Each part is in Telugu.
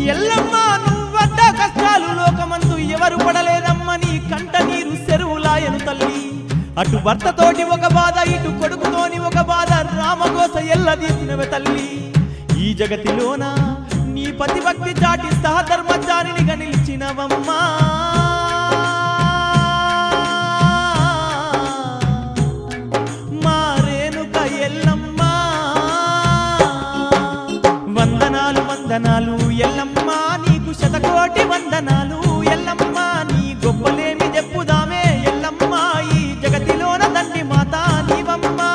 ఎల్లమ్మ నువ్వడ్డ కష్టాలు లోకమందు ఎవరు పడలేదమ్మ నీ కంట నీరు చెరువులాయను తల్లి అటు భర్తతోటి ఒక బాధ ఇటు కొడుకుతోని ఒక బాధ రామగోస ఎల్లదీసినవే తల్లి ఈ జగతిలోన నీ పతిభక్తి చాటి సహధర్మచారినిగా నిలిచినవమ్మా మా రేణుక ఎల్లమ్మ వందనాలు వందనాలు ఎల్లమ్మ నీకు శతకోటి వందనాలు ఎల్లమ్మ నీ గొప్పలేమి చెప్పుదామే ఎల్లమ్మ ఈ జగతిలోన తండ్రి మాత నీవమ్మా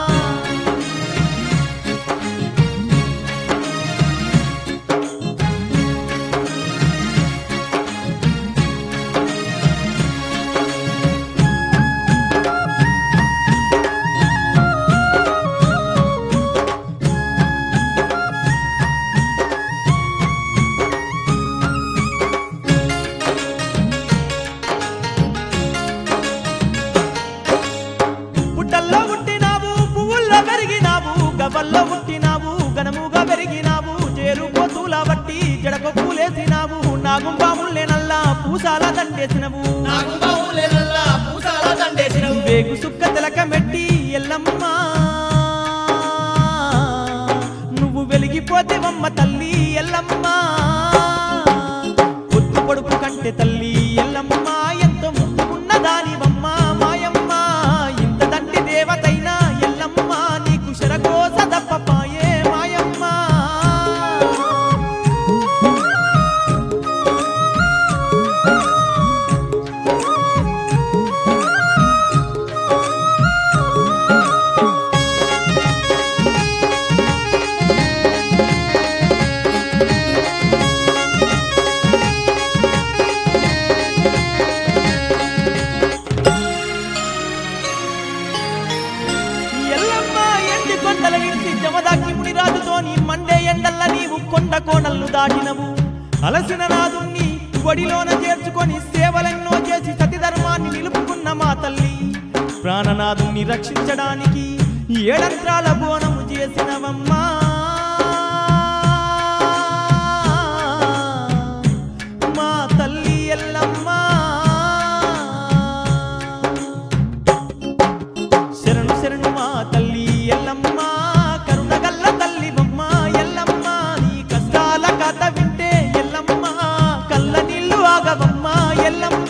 పుట్టల్లో పుట్టినావు పువ్వుల్లో పెరిగినావు గవ్వల్లో పుట్టినావు ఘనముగా పెరిగినావు చేరు కోతుల బట్టి జడకు పూలేసినావు నాగుంబాముల్లే నల్లా పూసాల దండేసినవు నాకు బావులేనల్లా పూసాల దండేసినవు వేగు సుక్క తిలకమెట్టి ఎల్లమ్మ నువ్వు వెలిగిపోతేవమ్మ తల్లి ఎల్లమ్మ పొద్దు పొడుపు కంటే తల్లి ఎల్లమ్మ ఎంతో ముద్దుకున్న దానివమ్మ మాయమ్మ ఇంత తండ్రి దేవతైనా ఎల్లమ్మ నీకు శరగోస దప్పపాయే మాయమ్మ ఎల్లమ్మ ఎండి కొండల ఇడిసి జమదాకి మునిరాజుతోని మండే ఎండల్ల నీవు కొండ కోణల్ను దాటినవు అలసిన నాదుణ్ణి ఒడిలోన చేర్చుకొని సేవలెన్నో చేసి సతి ధర్మాన్ని నిలుపుకున్న మా తల్లి ప్రాణనాథుణ్ణి రక్షించడానికి ఏడంత్రాల బోనము చేసినవమ్మా మా తల్లి ఎల్లమ్మ శరణు శరణు మా తల్లి ఎల్లమ్మ కరుణగల్ల తల్లి బొమ్మ ఎల్లమ్మ నీ కష్టాల కథ వింటే ఎల్లమ్మ కళ్ళ నీళ్ళు ఆగవమ్మ ఎల్లమ్మ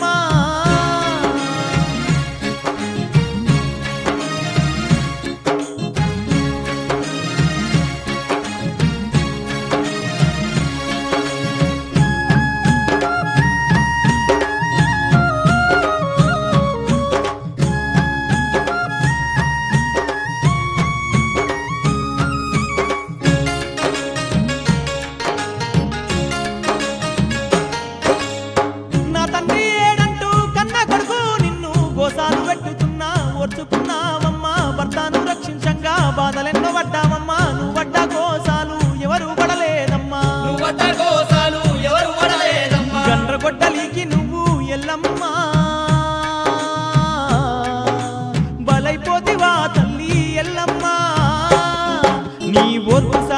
నా తండ్రి ఏడంటూ కన్న కొడుకు నిన్ను గోసాలు పెట్టుకున్నా ఓర్చుకున్నావమ్మా భర్తను రక్షించంగా బాధలెన్నో పడ్డావమ్మా నువ్వు పడ్డ గోసాలు ఎవరు పడలేదమ్మా నువ్వట్ట కోసాలు ఎవరు పడలేదమ్మా గండ్రగొడ్డలికి నువ్వు ఎల్లమ్మా బలైపోతివా తల్లి ఎల్లమ్మా నీ ఓర్పు